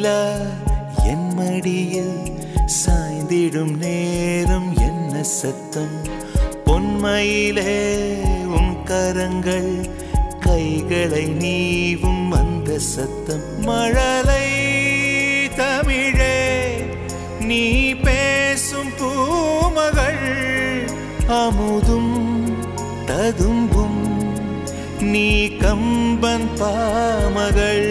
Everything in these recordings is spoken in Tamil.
நிலா என் மடியில் சாய்ந்திடும் நேரம் என்ன சத்தம் பொன்மையிலே உன் கரங்கள் கைகளை நீவும் அந்த சத்தம் மழலை தமிழே நீ பேசும் பூமகள் அமுதும் ததும்பும் நீ கம்பன் பாமகள்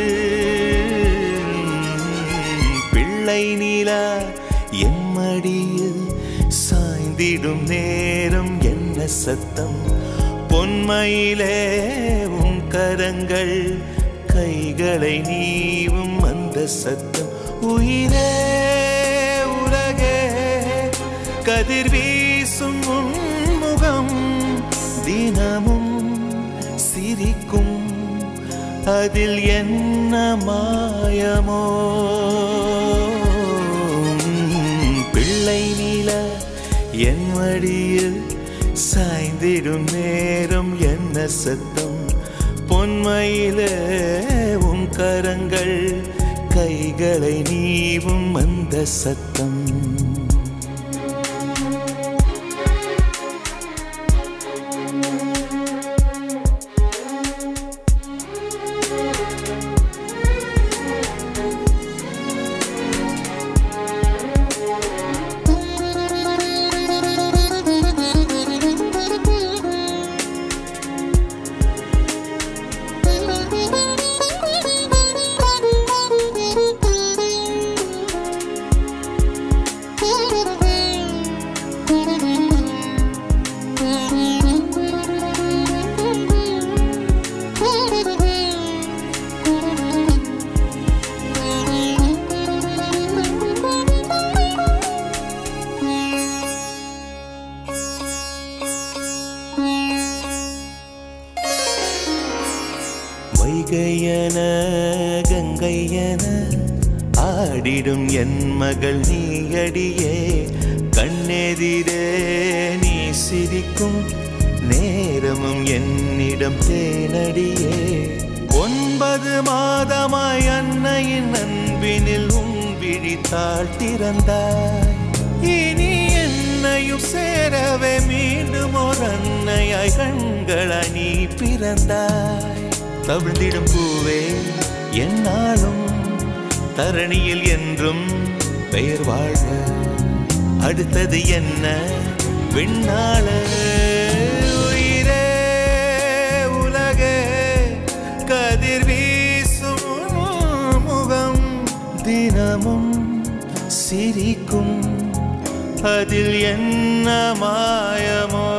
பிள்ளை நிலா என் மடியில் சாய்ந்திடும் நேரம் என்ன சத்தம் பொன்மையிலே உன் கரங்கள் கைகளை நீவும் அந்த சத்தம் உயிரே உலகே கதிர் வீசும் உன் முகம் தினமும் சிரிக்கும் அதில் என்ன மாயமோ பிள்ளை நீல என் மடியில் சாய்ந்திடும் நேரம் என்ன சத்தம் பொன்மையிலே உன் கரங்கள் கைகளை நீவும் அந்த சத்தம் வைகையன கங்கையன ஆடிடும் என் மகள் நீயடியே கண்ணெதிரே நீ சிரிக்கும் நேரமும் என்னிடம் தேனடியே ஒன்பது மாதமாய் அன்னையின் அன்பினில் உன் விழித்தாள் திறந்தாய் இனி என்னையும் சேரவே மீண்டும் ஒரு அன்னையாய் கண்களாய் நீ பிறந்தாய் தவிழ்ந்திடும் பூவே என்னாலும் தரணியில் என்றும் பெயர் வாழ்க அடுத்தது என்ன விண்ணாள உயிரே உலகே கதிர் வீசும் உன் முகம் தினமும் சிரிக்கும் அதில் என்ன மாயமோ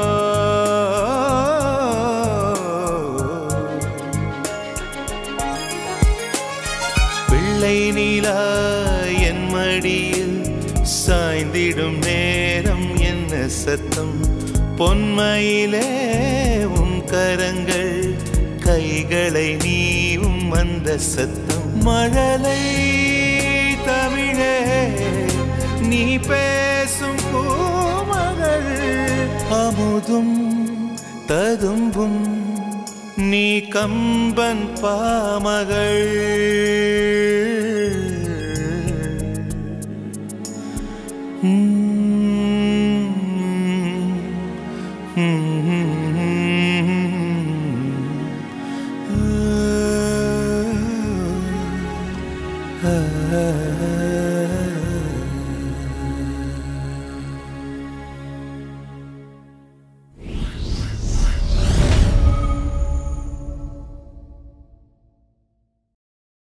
பிள்ளை நீலா என் மடியில் சாய்ந்திடும் நேரம் என்ன சத்தம் பொன்மையிலே உன் கரங்கள் கைகளை நீவும் அந்த சத்தம் மழலை தமிழே நீ பேசும் பூமகள் அமுதும் ததும்பும் நீ கம்பன் பாமகள் ஆ